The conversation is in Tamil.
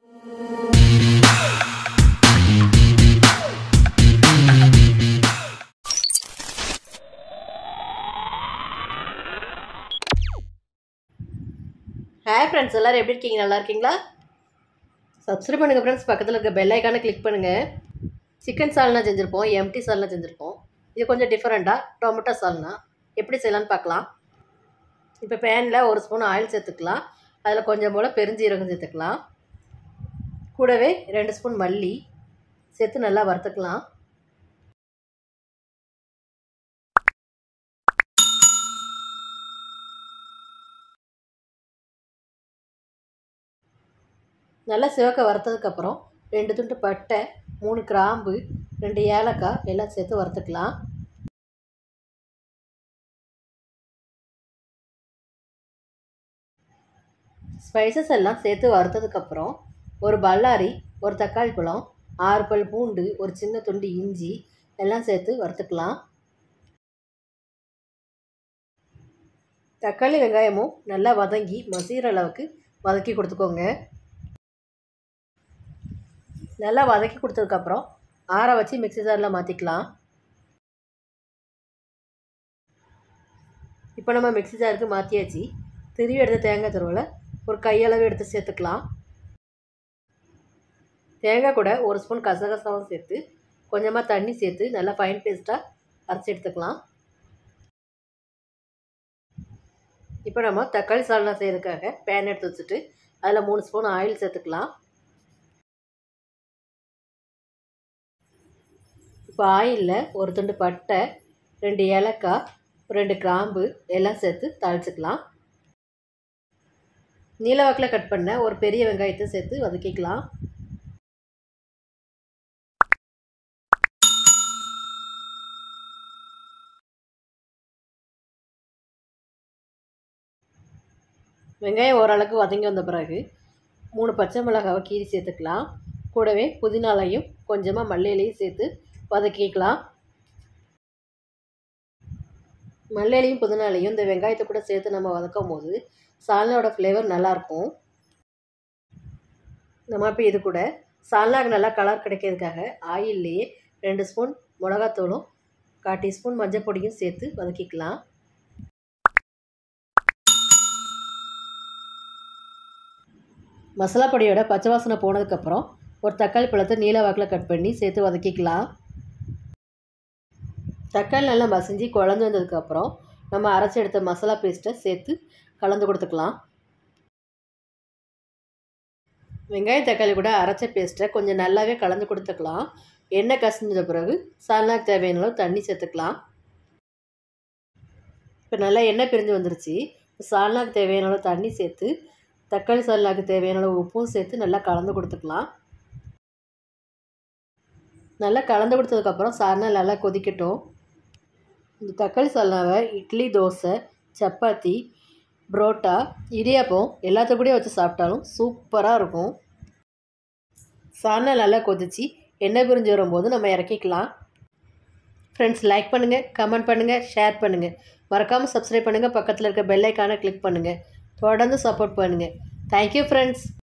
ஹாய் ஃப்ரெண்ட்ஸ் எல்லோரும் எப்படி இருக்கீங்க நல்லா இருக்கீங்களா சப்ஸ்கிரைப் பண்ணுங்கள் ஃப்ரெண்ட்ஸ் பக்கத்தில் இருக்க பெல் ஐக்கானை கிளிக் பண்ணுங்கள் சிக்கன் சால்னா செஞ்சுருப்போம் எம்டி சால்னா செஞ்சுருப்போம் இது கொஞ்சம் டிஃப்ரெண்ட்டாக டொமேட்டோ சால்னா எப்படி செய்யலான்னு பார்க்கலாம் இப்போ பேனில் ஒரு ஸ்பூன் ஆயில் சேர்த்துக்கலாம் அதில் கொஞ்சம் போல் பெருஞ்சீரகம் சேர்த்துக்கலாம் கூடவே ரெண்டு ஸ்பூன் மல்லி சேர்த்து நல்லா வறுத்துக்கலாம் நல்லா சிவக்க வறுத்ததுக்கப்புறம் ரெண்டு துண்டு பட்டை மூணு கிராம்பு ரெண்டு ஏலக்காய் எல்லாம் சேர்த்து வறுத்துக்கலாம் ஸ்பைசஸ் எல்லாம் சேர்த்து வறுத்ததுக்கப்புறம் ஒரு பல்லாரி ஒரு தக்காளி பழம் ஆறு பல் பூண்டு ஒரு சின்ன துண்டு இஞ்சி எல்லாம் சேர்த்து வறுத்துக்கலாம் தக்காளி வெங்காயமும் நல்லா வதங்கி மசிகிற அளவுக்கு வதக்கி கொடுத்துக்கோங்க நல்லா வதக்கி கொடுத்ததுக்கப்புறம் ஆற வச்சு மிக்ஸி ஜாரில் மாற்றிக்கலாம் இப்போ நம்ம மிக்ஸி ஜாருக்கு மாற்றியாச்சு திருவி எடுத்த தேங்காய் துருவலை ஒரு கையளவு எடுத்து சேர்த்துக்கலாம் தேங்காய் கூட ஒரு ஸ்பூன் கசகசாவும் சேர்த்து கொஞ்சமாக தண்ணி சேர்த்து நல்லா ஃபைன் பேஸ்ட்டாக அரைச்சி எடுத்துக்கலாம் இப்போ நம்ம தக்காளி சால்னா செய்யறதுக்காக பேன் எடுத்து வச்சுட்டு அதில் மூணு ஸ்பூன் ஆயில் சேர்த்துக்கலாம் இப்போ ஆயிலில் ஒரு துண்டு பட்டை ரெண்டு ஏலக்காய் ரெண்டு கிராம்பு எல்லாம் சேர்த்து தாளிச்சுக்கலாம் நீலவாக்கில் கட் பண்ண ஒரு பெரிய வெங்காயத்தை சேர்த்து வதக்கிக்கலாம் வெங்காயம் ஓரளவுக்கு வதங்கி வந்த பிறகு மூணு பச்சை மிளகாவை கீரி சேர்த்துக்கலாம் கூடவே புதினாலையும் கொஞ்சமாக மல்லியிலையும் சேர்த்து வதக்கிக்கலாம் மல்லியிலையும் புதினாலையும் இந்த வெங்காயத்தை கூட சேர்த்து நம்ம வதக்கும் போது சால்னாவோட ஃப்ளேவர் நல்லாயிருக்கும் நம்ம இப்போ இது கூட சால்னாக்கு நல்லா கலர் கிடைக்கிறதுக்காக ஆயில்லையே ரெண்டு ஸ்பூன் மிளகாத்தூளும் கால் டீஸ்பூன் மஞ்சள் பொடியும் சேர்த்து வதக்கிக்கலாம் மசாலா பொடியோட பச்சை வாசனை போனதுக்கப்புறம் ஒரு தக்காளி பழத்தை நீல வாக்கில் கட் பண்ணி சேர்த்து வதக்கிக்கலாம் தக்காளி நல்லா மசிஞ்சு குழஞ்சு வந்ததுக்கப்புறம் நம்ம அரைச்சி எடுத்த மசாலா பேஸ்ட்டை சேர்த்து கலந்து கொடுத்துக்கலாம் வெங்காயம் தக்காளி கூட அரைச்ச பேஸ்ட்டை கொஞ்சம் நல்லாவே கலந்து கொடுத்துக்கலாம் எண்ணெய் கசிஞ்ச பிறகு சால்னாக்கு தேவையான அளவு தண்ணி சேர்த்துக்கலாம் இப்போ நல்லா எண்ணெய் பிரிஞ்சு வந்துருச்சு சால்னாக்கு தேவையான அளவு தண்ணி சேர்த்து தக்காளி சால்னாக்கு தேவையான அளவு உப்பும் சேர்த்து நல்லா கலந்து கொடுத்துக்கலாம் நல்லா கலந்து கொடுத்ததுக்கப்புறம் சால்னா நல்லா கொதிக்கட்டும் இந்த தக்காளி சால்னாவை இட்லி தோசை சப்பாத்தி புரோட்டா இடியாப்பம் எல்லாத்த கூடயும் வச்சு சாப்பிட்டாலும் சூப்பராக இருக்கும் சால்னா நல்லா கொதிச்சு எண்ணெய் பிரிஞ்சு வரும்போது நம்ம இறக்கிக்கலாம் ஃப்ரெண்ட்ஸ் லைக் பண்ணுங்கள் கமெண்ட் பண்ணுங்கள் ஷேர் பண்ணுங்கள் மறக்காமல் சப்ஸ்கிரைப் பண்ணுங்கள் பக்கத்தில் இருக்க பெல் ஐக்கானை கிளிக் பண்ணுங்கள் தொடர்ந்து சப்போர்ட் பண்ணுங்கள் தேங்க்யூ ஃப்ரெண்ட்ஸ்